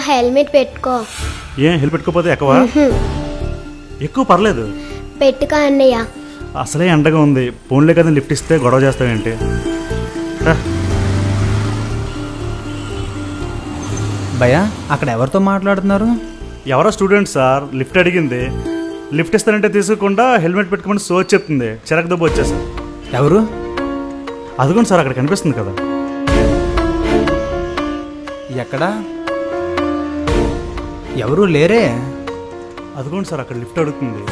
Helmet పెట్టుకో ఏం help పెట్టుకోపోతే ఎక్కువ ఎక్కువ పర్లేదు పెట్టుకో అన్నయ్య అసలే ఎండగా ఉంది ఫోన్లే కదా లిఫ్ట్ ఇస్తే గొడవ చేస్తావేంటి రా. భయ్యా అక్కడ ఎవరితో మాట్లాడుతున్నారు ఎవరో స్టూడెంట్ సార్ లిఫ్ట్ అడిగింది లిఫ్ట్ ఇస్తానంటే తీసుకోకుండా హెల్మెట్ పెట్టుకోమని సోచ్ చెప్తుంది చిరక దెబ్బ వచ్చేసా ఎవరు అదిగోండి సార్ అక్కడ కనిపిస్తుంది కదా ఎక్కడా ఎవరు లేరే అదిగోండి సార్ అక్కడ లిఫ్ట్ అడుగుతుంది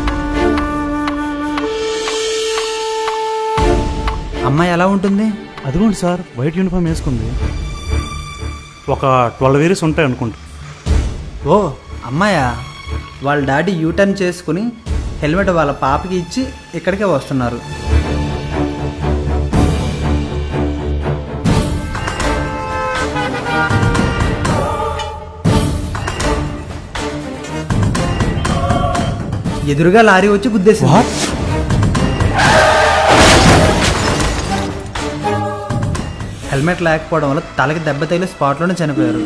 అమ్మాయి ఎలా ఉంటుంది అదిగోండి సార్ వైట్ యూనిఫామ్ వేసుకుంది ఒక ట్వెల్వ్ ఇయర్స్ ఉంటాయి అనుకుంటా ఓ అమ్మాయా వాళ్ళ డాడీ యూటర్న్ చేసుకుని హెల్మెట్ వాళ్ళ పాపకి ఇచ్చి ఇక్కడికే వస్తున్నారు ఎదురుగా లారీ వచ్చి గుద్దేసింది హెల్మెట్ లేకపోవడం వల్ల తలకి దెబ్బ తగిలి స్పాట్లోనే చనిపోయారు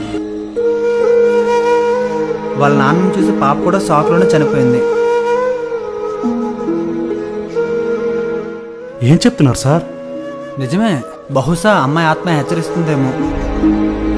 వాళ్ళ నాన్నని చూసి పాప కూడా షాక్లోనే చనిపోయింది ఏం చెప్తున్నారు సార్ నిజమే బహుశా అమ్మాయి ఆత్మ హెచ్చరిస్తుందేమో